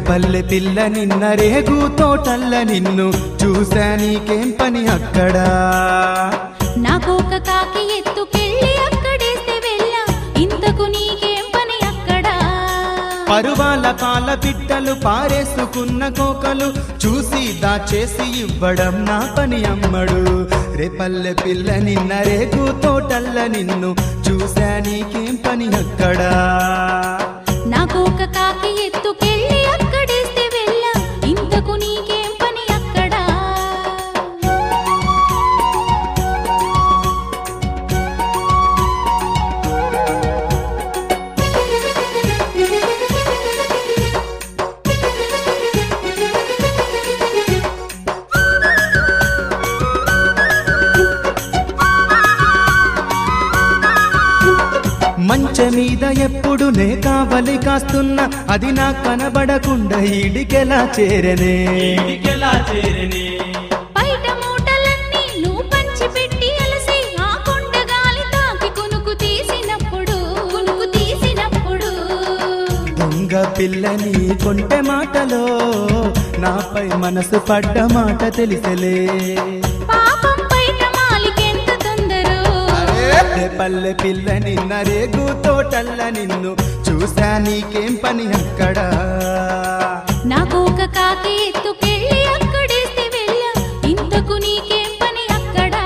రేపల్లె పిల్ల నిన్న రేగు తోటల్ల నిన్ను చూసా నీకేం పని అక్కడా నాకొక కాకి ఎత్తుకెళ్ళి అక్కడేస్తే వెళ్ళా ఇంతకు నీకేం పని అక్కడా పరువాల పాల బిడ్డలు పారేసుకున్న కోకలు చూసి దాచేసి ఇవ్వడం నా పని అమ్మడు రేపల్లె పిల్ల నిన్న రేగు తోటల్ల నిన్ను చూసా నీకేం పని అక్కడా నాకొక కాకి ఎత్తుకెళ్ళి అక్కడేస్తే వెళ్ళా ఇంతకు నీకేం పని అక్కడా మంచ మీద ఎప్పుడు నే కావలి కాస్తున్నా అది నా కనబడకుండా ఈడికెలా చేరనే ఇంటికెలా చేరనే బయట మూటలన్నీ నువ్వు పంచిపెట్టి అలసి ఆ కొండ గాలి తాకి కునుకు తీసినప్పుడు కునుకు తీసినప్పుడు దొంగ పిల్లని కొంటె మాటలో నాపై మనసు పడ్డ మాట తెలిసలే పాపం బయట మాలికెంత తొందరో పల్లె పిల్ల నిన్న రేగు తోటల్ల నిన్ను చూసా నీకేం పని అక్కడా నాకు ఒక కాకి ఎత్తుకెళ్ళి అక్కడేస్తే వెళ్ళా ఇంతకు నీకేం పని అక్కడా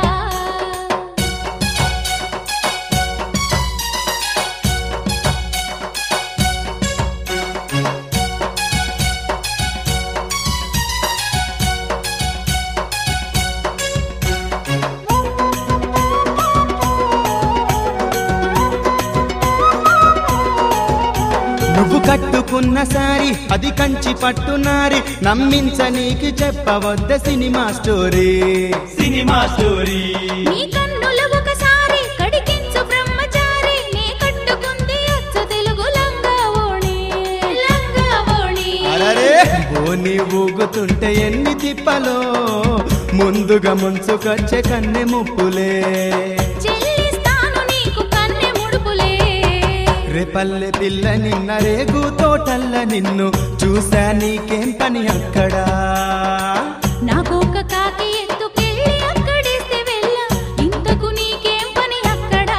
నువ్వు కట్టుకున్న సారి అది కంచి పట్టునారి నమ్మించనీకి చెప్పవద్ద సినిమా స్టోరీ సినిమా స్టోరీ నీ కన్నుల ఒకసారి కడికించు బ్రహ్మచారి నీ కట్టుకుంది అచ్చ తెలుగు లంగా ఓణి లంగా ఓణి అరరే బోని ఊగుతుంటే ఎన్ని తిప్పలో ముందుగా ముంచుకొచ్చే కన్నె ముప్పులే చెల్లిస్తాను నీకు కన్నె ముడుపులే రేపల్లె పిల్ల నిన్న రేగు తోటల్ల నిన్ను చూసా నీకేం పని అక్కడా నాకు ఒక కాకి ఎత్తుకెళ్ళి అక్కడేస్తే వెళ్ళా ఇంతకు నీకేం పని అక్కడా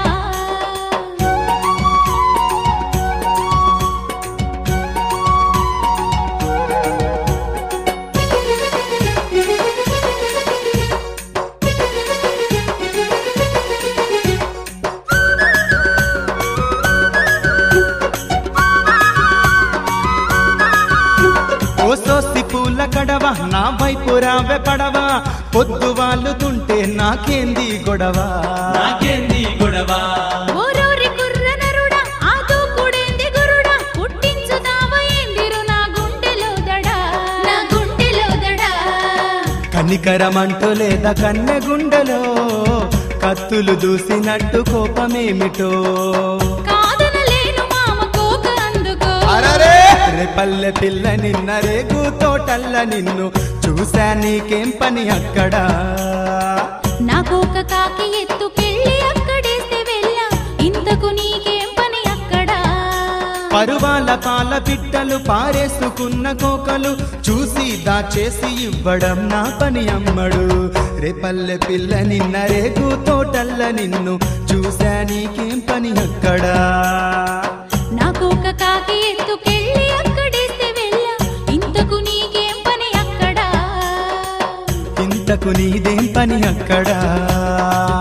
ఓ సోసి పూల కడవ నా వైపు రావె పడవ పొద్దు వాలుతుంటే నాకేంది గొడవ నాకేంది గొడవ ఓరోరి కుర్ర నరుడా ఆ దూకుడేంది గురుడా పుట్టించుదావా ఏందిరు నా గుండెలో దడా నా గుండెలో దడా కనికరమంటూ లేదా కన్నె గుండెలో కత్తులు దూసినట్టు కోపమేమిటో కాదనలేను మామ కోక అందుకో అరరే రేపల్లె పిల్ల నిన్న రేగు తోటల్ల నిన్ను చూసా నీకేం పని అక్కడా నాకు ఒక కాకి ఎత్తుకెళ్ళి అక్కడేస్తే వెళ్ళా ఇంతకు నీకేం పని అక్కడా పరువాల పాల బిడ్డలు పారేసుకున్న కోకలు చూసి దాచేసి ఇవ్వడం నా పని అమ్మడు రేపల్లె పిల్ల నిన్న రేగు తోటల్ల నిన్ను చూసా నీకేం పని అక్కడా నాకు ఒక కాకి ఎత్తుకెళ్ళి అక్కడేస్తే వెళ్ళా ఇంతకు నీకేం పని అక్కడా ఇంతకు నీదేం పని అక్కడా